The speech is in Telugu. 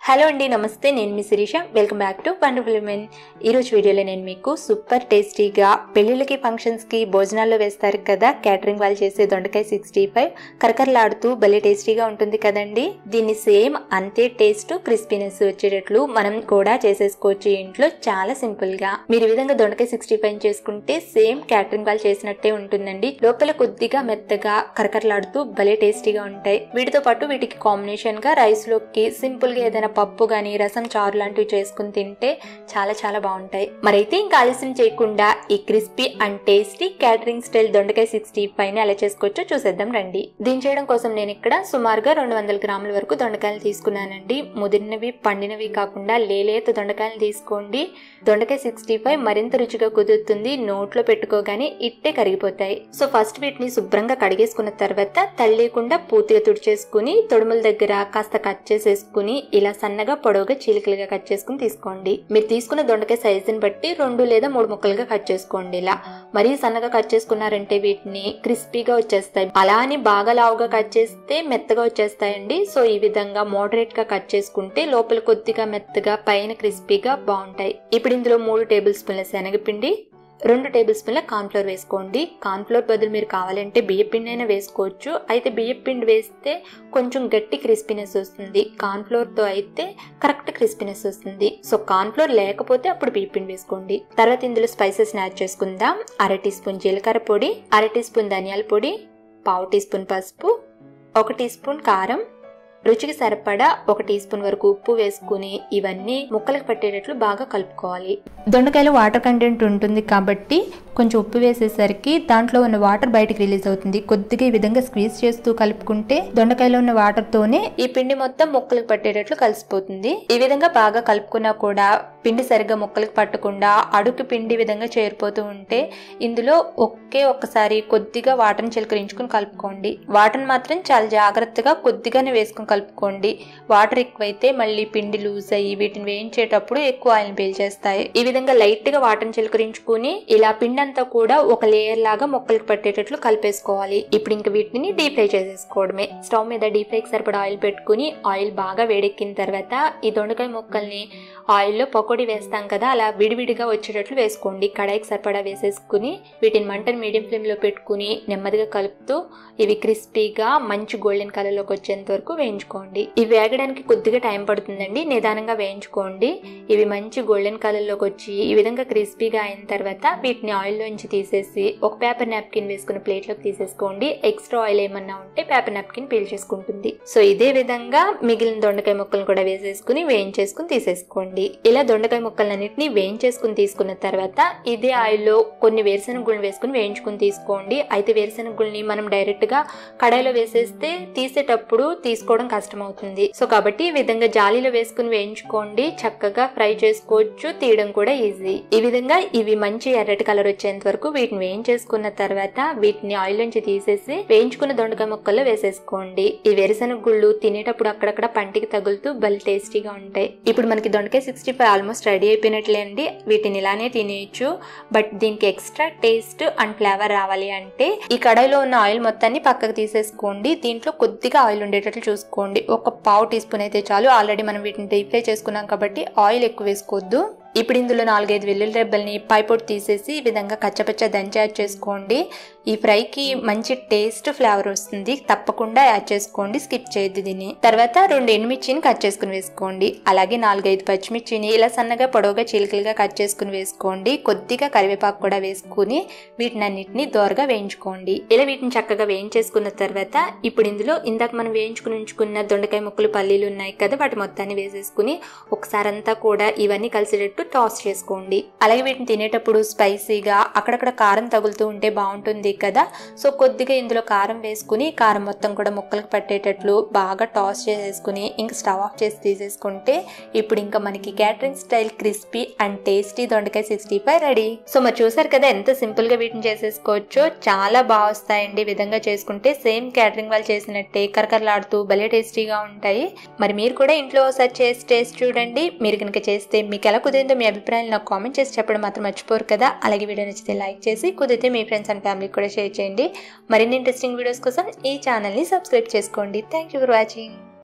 హలో అండి నమస్తే నేను మీ Sirisha welcome back to wonderful women ఈరోజు వీడియోలో నేను మీకు సూపర్ టేస్టీగా పెళ్ళిళ్ళకి ఫంక్షన్స్కి భోజనాల్లో వేస్తారు కదా క్యాటరింగ్ వాళ్ళు చేసే దొండకాయ సిక్స్టీ ఫైవ్ కరకరలాడుతూ భలే టేస్టీగా ఉంటుంది కదండి దీన్ని సేమ్ అంతే టేస్ట్ క్రిస్పీనెస్ వచ్చేటట్లు మనం కూడా చేసేసుకోవచ్చు ఇంట్లో చాలా సింపుల్గా మీరు ఈ విధంగా దొండకాయ సిక్స్టీ ఫైవ్ చేసుకుంటే సేమ్ క్యాటరింగ్ వాళ్ళు చేసినట్టే ఉంటుందండి లోపల కొద్దిగా మెత్తగా కరకరలాడుతూ భలే టేస్టీగా ఉంటాయి వీటితో పాటు వీటికి కాంబినేషన్ గా రైస్ లోకి సింపుల్ గా ఏదైనా పప్పు గాని రసం చారు లాంటివి చేసుకుని తింటే చాలా చాలా బాగుంటాయి మరైతే ఇంకా ఆలస్యం చేయకుండా ఈ crispy and tasty catering style దొండకాయ సిక్స్టీ పైన ఎలా చేసుకోవచ్చో చూసేద్దాం రండి దీని చేయడం కోసం నేను ఇక్కడ సుమారుగా రెండు వందల గ్రాముల వరకు దొండకాయలు తీసుకున్నానండి ముదిరినవి పండినవి కాకుండా లేలేత దొండకాయలు తీసుకోండి దొండకాయ సిక్స్టీ ఫైవ్ మరింత రుచిగా కుదురుతుంది నోట్లో పెట్టుకోగానే ఇట్టే కరిగిపోతాయి సో ఫస్ట్ వీటిని శుభ్రంగా కడిగేసుకున్న తర్వాత తల్లేకుండా పూర్తిగా తుడిచేసుకుని తొడుముల దగ్గర కాస్త కట్ చేసేసుకుని ఇలా సన్నగా పొడవుగా చీలికలుగా కట్ చేసుకుని తీసుకోండి మీరు తీసుకున్న దొండకాయ సైజుని బట్టి రెండు లేదా మూడు ముక్కలుగా కట్ చేసుకోండి ఇలా మరీ సన్నగా కట్ చేసుకున్నారంటే వీటిని క్రిస్పీగా వచ్చేస్తాయి అలా అని బాగా లావుగా కట్ చేస్తే మెత్తగా వచ్చేస్తాయండి సో ఈ విధంగా మోడరేట్ గా కట్ చేసుకుంటే లోపల కొద్దిగా మెత్తగా పైన క్రిస్పీగా బాగుంటాయి ఇప్పుడు ఇందులో మూడు టేబుల్ స్పూన్ల శనగపిండి రెండు టేబుల్ స్పూన్ల కార్న్ఫ్లోర్ వేసుకోండి కార్న్ఫ్లోర్ బదులు మీరు కావాలంటే బియ్యం పిండి అయినా వేసుకోవచ్చు అయితే బియ్యం పిండి వేస్తే కొంచెం గట్టి క్రిస్పీనెస్ వస్తుంది కార్న్ఫ్లోర్తో అయితే కరెక్ట్ క్రిస్పీనెస్ వస్తుంది సో కార్న్ఫ్లోర్ లేకపోతే అప్పుడు బియ్యం పిండి వేసుకోండి తర్వాత ఇందులో స్పైసెస్ యాడ్ చేసుకుందాం అర టీ స్పూన్ జీలకర్ర పొడి అర టీ స్పూన్ ధనియాల పొడి పావు టీ స్పూన్ పసుపు ఒక టీ స్పూన్ కారం రుచికి సరిపడా ఒక టీ స్పూన్ వరకు ఉప్పు వేసుకుని ఇవన్నీ ముక్కలకు పట్టేటట్లు బాగా కలుపుకోవాలి దొండకాయలో వాటర్ కంటెంట్ ఉంటుంది కాబట్టి కొంచెం ఉప్పు వేసేసరికి దాంట్లో ఉన్న వాటర్ బయటకు రిలీజ్ అవుతుంది కొద్దిగా ఈ విధంగా స్క్వీజ్ చేస్తూ కలుపుకుంటే దొండకాయలో ఉన్న వాటర్ తోనే ఈ పిండి మొత్తం ముక్కలకు పట్టేటట్లు కలిసిపోతుంది ఈ విధంగా బాగా కలుపుకున్నా కూడా పిండి సరిగ్గా ముక్కలకు పట్టకుండా అడుగు పిండి విధంగా చేరిపోతూ ఉంటే ఇందులో ఒకే ఒక్కసారి కొద్దిగా వాటర్ని చిలకరించుకుని కలుపుకోండి వాటర్ని మాత్రం చాలా జాగ్రత్తగా కొద్దిగానే వేసుకుని కలుపుకోండి వాటర్ ఎక్కువైతే మళ్ళీ పిండి లూజ్ అయ్యి వీటిని వేయించేటప్పుడు ఎక్కువ ఆయిల్ పీల్చేస్తాయి ఈ విధంగా లైట్ గా వాటర్ని చిలకరించుకుని ఇలా పిండి అంతా కూడా ఒక లేయర్ లాగా మొక్కలకు పట్టేటట్లు కలిపేసుకోవాలి ఇప్పుడు ఇంక వీటిని డీప్ ఫ్రై చేసేసుకోవడమే స్టవ్ మీద డీప్ ఫ్రైకి సరిపడా ఆయిల్ పెట్టుకుని ఆయిల్ బాగా వేడెక్కిన తర్వాత ఈ దొండకాయ ముక్కల్ని ఆయిల్లో పకోడీ వేస్తాం కదా అలా విడివిడిగా వచ్చేటట్లు వేసుకోండి కడాయికి సరిపడా వేసేసుకుని వీటిని మంటను మీడియం ఫ్లేమ్లో పెట్టుకుని నెమ్మదిగా కలుపుతూ ఇవి క్రిస్పీగా మంచి గోల్డెన్ కలర్లోకి వచ్చేంత వరకు వేయించుకోండి ఇవి వేగడానికి కొద్దిగా టైం పడుతుందండి నిదానంగా వేయించుకోండి ఇవి మంచి గోల్డెన్ కలర్లోకి వచ్చి ఈ విధంగా క్రిస్పీగా అయిన తర్వాత వీటిని ఆయిల్లోంచి తీసేసి ఒక పేపర్ నాప్కిన్ వేసుకుని ప్లేట్లోకి తీసేసుకోండి ఎక్స్ట్రా ఆయిల్ ఏమన్నా ఉంటే పేపర్ నాప్కిన్ పీల్ చేసుకుంటుంది సో ఇదే విధంగా మిగిలిన దొండకాయ ముక్కలను కూడా వేసేసుకుని వేయించేసుకుని తీసేసుకోండి ఇలా దొండకాయ ముక్కలన్నింటినీ వేయించేసుకుని తీసుకున్న తర్వాత ఇదే ఆయిల్లో కొన్ని వేరుశెనగ గుళ్ళు వేసుకుని వేయించుకుని తీసుకోండి అయితే వేరుశెనగ గుళ్ళని మనం డైరెక్ట్ గా కడాయిలో వేసేస్తే తీసేటప్పుడు తీసుకోవడం కష్టం అవుతుంది సో కాబట్టి ఈ విధంగా జాలీలో వేసుకుని వేయించుకోండి చక్కగా ఫ్రై చేసుకోవచ్చు తీయడం కూడా ఈజీ ఈ విధంగా ఇవి మంచి ఎర్రటి కలర్ వచ్చేంత వరకు వీటిని వేయించేసుకున్న తర్వాత వీటిని ఆయిల్ నుంచి తీసేసి వేయించుకున్న దొండకాయ ముక్కల్లో వేసేసుకోండి ఈ వేరుశెనగ గుళ్ళు తినేటప్పుడు అక్కడక్కడ పంటికి తగులుతూ భలే టేస్టీగా ఉంటాయి ఇప్పుడు మనకి దొండకాయ సిక్స్టీ ఫైవ్ ఆల్మోస్ట్ రెడీ అయిపోయినట్లే అండి వీటిని ఇలానే తినేయచ్చు బట్ దీనికి ఎక్స్ట్రా టేస్ట్ అండ్ ఫ్లేవర్ రావాలి అంటే ఈ కడాయిలో ఉన్న ఆయిల్ మొత్తాన్ని పక్కకు తీసేసుకోండి దీంట్లో కొద్దిగా ఆయిల్ ఉండేటట్లు చూసుకోండి ఒక పావు టీ స్పూన్ అయితే చాలు ఆల్రెడీ మనం వీటిని డీప్ ఫ్రై చేసుకున్నాం కాబట్టి ఆయిల్ ఎక్కువ వేసుకోవద్దు ఇప్పుడు ఇందులో నాలుగైదు వెల్లుల్లి రెబ్బల్ని పైపొట్టు తీసేసి ఈ విధంగా కచ్చపచ్చ దంచి యాడ్ చేసుకోండి ఈ ఫ్రైకి మంచి టేస్ట్ ఫ్లేవర్ వస్తుంది తప్పకుండా యాడ్ చేసుకోండి స్కిప్ చేయొద్దు దీన్ని తర్వాత రెండు ఎండుమిర్చిని కట్ చేసుకుని వేసుకోండి అలాగే నాలుగైదు పచ్చిమిర్చిని ఇలా సన్నగా పొడవుగా చిలుకలుగా కట్ చేసుకుని వేసుకోండి కొద్దిగా కరివేపాకు కూడా వేసుకుని వీటినన్నిటిని దోరగా వేయించుకోండి ఇలా వీటిని చక్కగా వేయించేసుకున్న తర్వాత ఇప్పుడు ఇందులో ఇందాక మనం వేయించుకుని ఉంచుకున్న దొండకాయ ముక్కలు పల్లీలు ఉన్నాయి కదా వాటి మొత్తాన్ని వేసేసుకుని ఒకసారి అంతా కూడా ఇవన్నీ కలిసేటట్టు టాస్ చేసుకోండి అలాగే వీటిని తినేటప్పుడు స్పైసీగా అక్కడక్కడ కారం తగులుతూ ఉంటే బాగుంటుంది కదా సో కొద్దిగా ఇందులో కారం వేసుకుని కారం మొత్తం కూడా ముక్కలకు పట్టేటట్లు బాగా టాస్ చేసేసుకుని ఇంక స్టవ్ ఆఫ్ చేసి తీసేసుకుంటే ఇప్పుడు ఇంకా మనకి catering style crispy and tasty దొండకాయ సిక్స్టీ ఫైవ్ రెడీ సో మరి చూసారు కదా ఎంత సింపుల్ గా వీటిని చేసేసుకోవచ్చో చాలా బాగా వస్తాయండి ఈ విధంగా చేసుకుంటే సేమ్ క్యాటరింగ్ వాళ్ళు చేసినట్టే కరకరలాడుతూ భలే టేస్టీగా ఉంటాయి మరి మీరు కూడా ఇంట్లో ఒకసారి చేసి టేస్ట్ చూడండి మీరు కనుక చేస్తే మీకు ఎలా కుదిరిందో మీ అభిప్రాయాలు నాకు కామెంట్ చేసి చెప్పడం మాత్రం మర్చిపోరు కదా అలాగే వీడియో నచ్చితే లైక్ చేసి కుదిరితే మీ ఫ్రెండ్స్ అండ్ ఫ్యామిలీకి కూడా షేర్ చేయండి మరిన్ని ఇంట్రెస్టింగ్ వీడియోస్ కోసం ఈ ఛానల్ని సబ్స్క్రైబ్ చేసుకోండి థ్యాంక్ యూ ఫర్ వాచింగ్